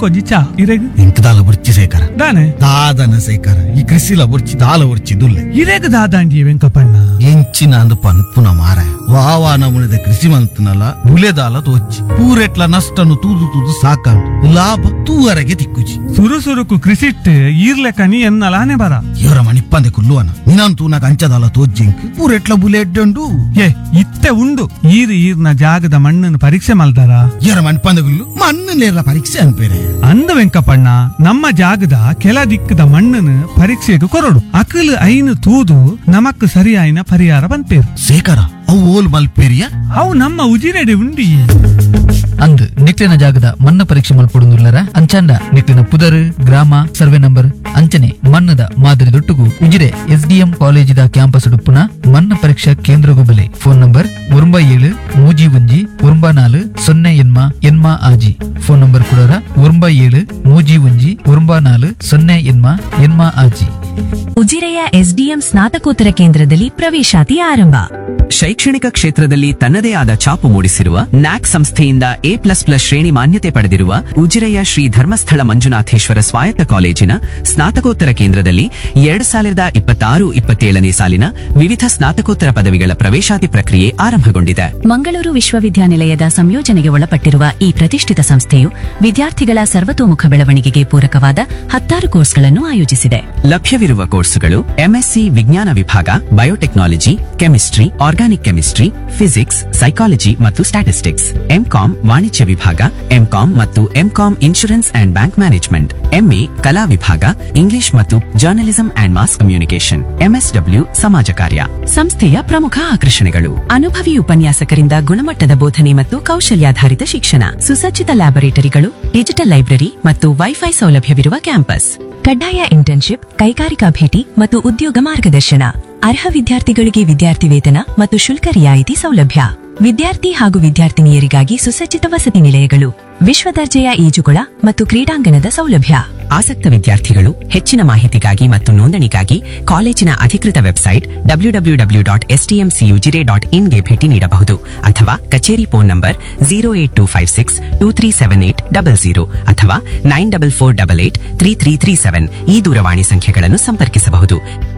ಎಂಕೊಜ್ಜಿ ಚಾ ಇರೆಗ್ ಎಂಕ್ ದಾಲ ಬುರ್ಚಿ ಸೇಕರ ದಾನೆ ದಾದನ ಸೇಕರ ಈ ಕೃಷಿಲ ಬುರ್ಚಿ ದಾಲ ಬುರ್ಚಿ ದುಲ್ಲೆ ಇರೆಗ್ ದಾದಾಂಡಿ ವೆಂಕಪಣ್ಣ ಎಂಚಿನ ಅಂದು ಪನ್ಪುನ ಮಾರ ವಾವಾ ನಮುನಿದ ಕೃಷಿ ಮಂತನಲ ಬುಲೆದಾಲ ತೋಚಿ ಪೂರೆಟ್ಲ ನಷ್ಟನು ತೂದು ತೂದು ಸಾಕಂಡು ಲಾಭ ತೂವರೆಗೆ ತಿಕ್ಕುಜಿ ಸುರು ಸುರುಕು ಕೃಷಿಟ್ ಈರ್ಲೆಕ ನೀ ಎನ್ನಲಾನೆ ಬರ ಇವರ ಮಣಿಪ್ಪಂದೆ ಕುಲ್ಲುವನ ನಿನಂತೂ ನಾಗ ಅಂಚದಾಲ ತೋಜ್ಜಿಂಕ್ ಪೂರೆಟ್ಲ ಬುಲೆ ಎಡ್ಡಂಡು ಏ ಇತ್ತೆ ಉಂಡು ಈರ್ ಈರ್ನ ಜಾಗದ ಮಣ್ಣನ್ನು ಪರೀಕ್ಷೆ ಮಲ್ದಾರ ಇವರ ಮಣಿಪ್ಪಂದೆ ಗುಲ್ಲು ಮಣ್ಣನೇರ ಪರೀಕ್ಷೆ ಅನ್ಪೇರೆ ಅಂದ ವೆಂಕಪಣ್ಣ ನಮ್ಮ ಜಾಗದ ಕೆಲ ದಿಕ್ಕದ ಮಣ್ಣನ್ನು ಪರೀಕ್ಷೆಗೆ ಕೊರಡು ಅಕಲ್ ಐನು ತೂದು ನಮಕ್ ಸರಿಯಾಯಿನ ಪರಿಹಾರ ಬಂತೇರು ಸೇಕರ ಅವು ಓಲ್ ಮಲ್ಪೇರಿಯ ಅವು ನಮ್ಮ ಉಜಿರೆಡೆ ಉಂಡಿ ಅಂದ್ ನಿಕ್ಲಿನ ಜಾಗದ ಮಣ್ಣ ಪರೀಕ್ಷೆ ಮಲ್ಪಡುವುದಿಲ್ಲರ ಅಂಚಾಂಡ ನಿಕ್ಲಿನ ಪುದರ್ ಗ್ರಾಮ ಸರ್ವೆ ನಂಬರ್ ಅಂಚನೆ ಮಣ್ಣದ ಮಾದರಿ ದೊಟ್ಟುಗು ಉಜಿರೆ ಎಸ್ಡಿಎಂ ಕಾಲೇಜಿದ ಕ್ಯಾಂಪಸ್ ಡುಪ್ಪುನ ಮಣ್ಣ ಪರೀಕ್ಷಾ ಕೇಂದ್ರಗು ಬೆಲೆ ಫೋನ್ ನಂಬರ್ ಒಂಬ ಏಳು ಮೂಜಿ ಒಂಜಿ ಒಂಬ ನಾಲು ಸೊನ್ನೆ ಎನ್ಮ ಎನ್ಮ ಆಜಿ ಫೋನ್ ನಂಬರ್ ಕೊಡೋರ ಒಂಬ ಏಳು ಮೂಜಿ ಒಂಜಿ ಒಂಬ ನಾಲು ಸೊನ್ನೆ ಎನ್ಮ ಎನ್ಮ ಆಜಿ ಉಜಿರೆಯ ಎಸ್ಡಿಎಂ ಸ್ನಾತಕೋತ್ತರ ಕೇಂದ್ರದಲ್ಲಿ ಪ್ರವೇಶಾತಿ ಆರಂಭ ಶೈಕ್ಷಣಿಕ ಕ್ಷೇತ್ರದಲ್ಲಿ ತನ್ನದೇ ಆದ ಛಾಪು ಮೂಡಿಸಿರುವ ನ್ಯಾಕ್ ಸಂಸ್ಥೆಯಿಂದ ಎ ಪ್ಲಸ್ ಪ್ಲಸ್ ಶ್ರೇಣಿ ಮಾನ್ಯತೆ ಪಡೆದಿರುವ ಉಜಿರೆಯ ಶ್ರೀ ಧರ್ಮಸ್ಥಳ ಮಂಜುನಾಥೇಶ್ವರ ಸ್ವಾಯತ್ತ ಕಾಲೇಜಿನ ಸ್ನಾತಕೋತ್ತರ ಕೇಂದ್ರದಲ್ಲಿ ಎರಡ್ ಸಾವಿರದ ಇಪ್ಪತ್ತಾರು ಇಪ್ಪತ್ತೇಳನೇ ಸಾಲಿನ ವಿವಿಧ ಸ್ನಾತಕೋತ್ತರ ಪದವಿಗಳ ಪ್ರವೇಶಾತಿ ಪ್ರಕ್ರಿಯೆ ಆರಂಭಗೊಂಡಿದೆ ಮಂಗಳೂರು ವಿಶ್ವವಿದ್ಯಾನಿಲಯದ ಸಂಯೋಜನೆಗೆ ಒಳಪಟ್ಟಿರುವ ಈ ಪ್ರತಿಷ್ಠಿತ ಸಂಸ್ಥೆಯು ವಿದ್ಯಾರ್ಥಿಗಳ ಸರ್ವತೋಮುಖ ಬೆಳವಣಿಗೆಗೆ ಪೂರಕವಾದ ಹತ್ತಾರು ಕೋರ್ಸ್ಗಳನ್ನು ಆಯೋಜಿಸಿದೆ ಲಭ್ಯವಿರುವ ಕೋರ್ಸುಗಳು ಎಂಎಸ್ಸಿ ವಿಜ್ಞಾನ ವಿಭಾಗ biotechnology chemistry organic chemistry physics psychology ಮತ್ತು ಸ್ಟ್ಯಾಟಿಸ್ಟಿಕ್ಸ್ ಎಂಕಾಂ ವಾಣಿಜ್ಯ ವಿಭಾಗ ಎಂಕಾಂ ಮತ್ತು MCom insurance and bank management MA ಕಲಾ ವಿಭಾಗ ಇಂಗ್ಲಿಷ್ ಮತ್ತು journalism and mass communication MSW ಸಮಾಜ ಕಾರ್ಯ ಸಂಸ್ಥೆಯ ಪ್ರಮುಖ ಆಕರ್ಷಣೆಗಳು ಅನುಭವಿ ಉಪನ್ಯಾಸಕರಿಂದ ಗುಣಮಟ್ಟದ ಬೋಧನೆ ಮತ್ತು ಕೌಶಲ್ಯಾಧಾರಿತ ಶಿಕ್ಷಣ ಸುಸಜ್ಜಿತ ಲ್ಯಾಬೊರೇಟರಿಗಳು ಡಿಜಿಟಲ್ ಲೈಬ್ರರಿ ಮತ್ತು ವೈಫೈ ಸೌಲಭ್ಯವಿರುವ ಕ್ಯಾಂಪಸ್ ಕಡ್ಡಾಯ ಇಂಟರ್ನ್ಶಿಪ್ ಕೈಗಾರಿಕಾ ಭೇಟಿ ಮತ್ತು ಉದ್ಯೋಗ ಮಾರ್ಗದರ್ಶನ ಅರ್ಹ ವಿದ್ಯಾರ್ಥಿಗಳಿಗೆ ವಿದ್ಯಾರ್ಥಿ ವೇತನ ಮತ್ತು ಶುಲ್ಕ ರಿಯಾಯಿತಿ ಸೌಲಭ್ಯ ವಿದ್ಯಾರ್ಥಿ ಹಾಗೂ ವಿದ್ಯಾರ್ಥಿನಿಯರಿಗಾಗಿ ಸುಸಜ್ಜಿತ ವಸತಿ ನಿಲಯಗಳು ವಿಶ್ವ ದರ್ಜೆಯ ಈಜುಕೊಳ ಮತ್ತು ಕ್ರೀಡಾಂಗಣದ ಸೌಲಭ್ಯ ಆಸಕ್ತ ವಿದ್ಯಾರ್ಥಿಗಳು ಹೆಚ್ಚಿನ ಮಾಹಿತಿಗಾಗಿ ಮತ್ತು ನೋಂದಣಿಗಾಗಿ ಕಾಲೇಜಿನ ಅಧಿಕೃತ website W W W dot ಎಸ್ಟಿಎಂಸಿಯುಜಿರೆ ಡಾಟ್ ಇನ್ಗೆ ಭೇಟಿ ನೀಡಬಹುದು ಅಥವಾ ಕಚೇರಿ phone number zero eight two five six two three seven eight double zero ಅಥವಾ nine double four double eight three three three seven ಈ ದೂರವಾಣಿ ಸಂಖ್ಯೆಗಳನ್ನು ಸಂಪರ್ಕಿಸಬಹುದು